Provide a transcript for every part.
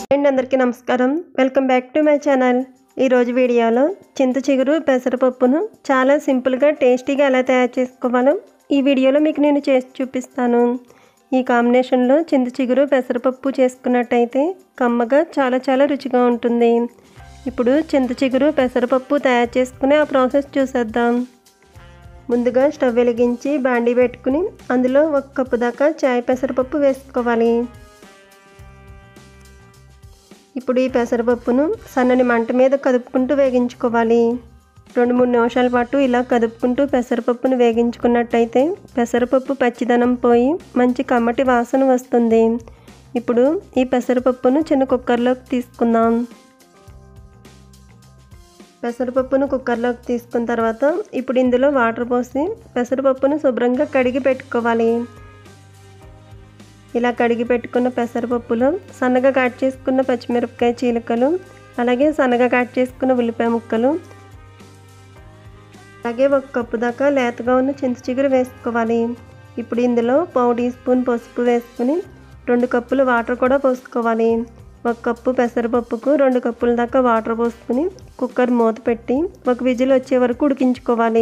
and అందరికీ నమస్కారం welcome back to my channel ఈరోజు వీడియోలో చింత చిగురు పెసరపప్పును చాలా సింపుల్గా టేస్టీగా ఎలా తయారు చేసుకోవాలో ఈ వీడియోలో మీకు నేను చేసి చూపిస్తాను ఈ కాంబినేషన్లో చింత చిగురు పెసరపప్పు చేసుకున్నట్టయితే కమ్మగా చాలా చాలా రుచిగా ఉంటుంది ఇప్పుడు చింత చిగురు పెసరపప్పు తయారు చేసుకునే ఆ ప్రాసెస్ చూసేద్దాం ముందుగా స్టవ్ వెలిగించి బాండీ పెట్టుకుని అందులో ఒక కప్పు దాకా చాయ్ పెసరపప్పు వేసుకోవాలి ఇప్పుడు ఈ పెసరపప్పును సన్నని మంట మీద కదుపుకుంటూ వేగించుకోవాలి రెండు మూడు నిమిషాల పాటు ఇలా కదుపుకుంటూ పెసరపప్పును వేగించుకున్నట్టయితే పెసరపప్పు పచ్చిదనం పోయి మంచి కమ్మటి వాసన వస్తుంది ఇప్పుడు ఈ పెసరపప్పును చిన్న కుక్కర్లోకి తీసుకుందాం పెసరపప్పును కుక్కర్లోకి తీసుకున్న తర్వాత ఇప్పుడు ఇందులో వాటర్ పోసి పెసరపప్పును శుభ్రంగా కడిగి పెట్టుకోవాలి ఇలా కడిగి పెట్టుకున్న పెసరపప్పులో సన్నగా కట్ చేసుకున్న పచ్చిమిరపకాయ చీలికలు అలాగే సన్నగా కట్ చేసుకున్న ఉల్లిపాయ ముక్కలు అలాగే ఒక కప్పు దాకా లేతగా ఉన్న చింత చిగురు వేసుకోవాలి ఇప్పుడు ఇందులో పావు టీ స్పూన్ పసుపు వేసుకుని రెండు కప్పులు వాటర్ కూడా పోసుకోవాలి ఒక కప్పు పెసరపప్పుకు రెండు కప్పుల దాకా వాటర్ పోసుకుని కుక్కర్ మూత పెట్టి ఒక విజిల్ వచ్చే వరకు ఉడికించుకోవాలి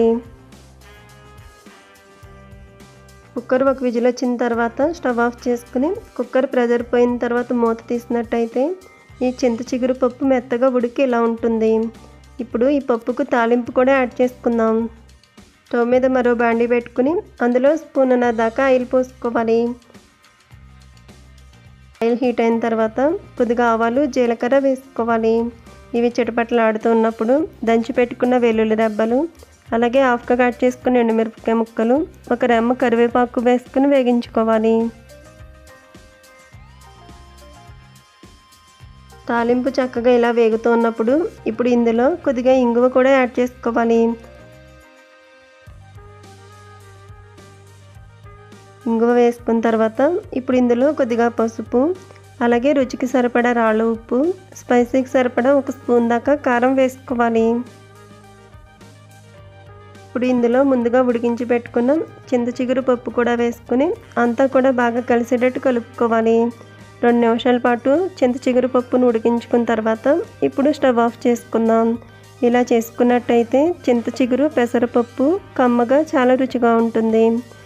కుక్కర్ ఒక విజిల్ వచ్చిన తర్వాత స్టవ్ ఆఫ్ చేసుకుని కుక్కర్ ప్రెజర్ పోయిన తర్వాత మూత తీసినట్టయితే ఈ చింత చిగురు పప్పు మెత్తగా ఉడికి ఇలా ఉంటుంది ఇప్పుడు ఈ పప్పుకు తాలింపు కూడా యాడ్ చేసుకుందాం స్టవ్ మీద మరో బాండి పెట్టుకుని అందులో స్పూన్ దాకా ఆయిల్ పోసుకోవాలి ఆయిల్ హీట్ అయిన తర్వాత కొద్దిగా ఆవాలు జీలకర్ర వేసుకోవాలి ఇవి చిటపట్లు ఆడుతూ ఉన్నప్పుడు దంచి పెట్టుకున్న వెల్లుల్లి దెబ్బలు అలాగే హాఫ్గా కట్ చేసుకుని ఎండుమిరపకాయ ముక్కలు ఒక రెమ్మ కరివేపాకు వేసుకుని వేగించుకోవాలి తాలింపు చక్కగా ఇలా వేగుతూ ఉన్నప్పుడు ఇప్పుడు ఇందులో కొద్దిగా ఇంగువ కూడా యాడ్ చేసుకోవాలి ఇంగువ వేసుకున్న తర్వాత ఇప్పుడు ఇందులో కొద్దిగా పసుపు అలాగే రుచికి సరిపడా రాళ్ళ ఉప్పు స్పైసీకి సరిపడా ఒక స్పూన్ దాకా కారం వేసుకోవాలి ఇప్పుడు ఇందులో ముందుగా ఉడికించి పెట్టుకున్న చింత చిగురు పప్పు కూడా వేసుకుని అంతా కూడా బాగా కలిసేటట్టు కలుపుకోవాలి రెండు నిమిషాల పాటు చింత చిగురు పప్పును ఉడికించుకున్న తర్వాత ఇప్పుడు స్టవ్ ఆఫ్ చేసుకుందాం ఇలా చేసుకున్నట్టయితే చింత చిగురు పెసరపప్పు కమ్మగా చాలా రుచిగా ఉంటుంది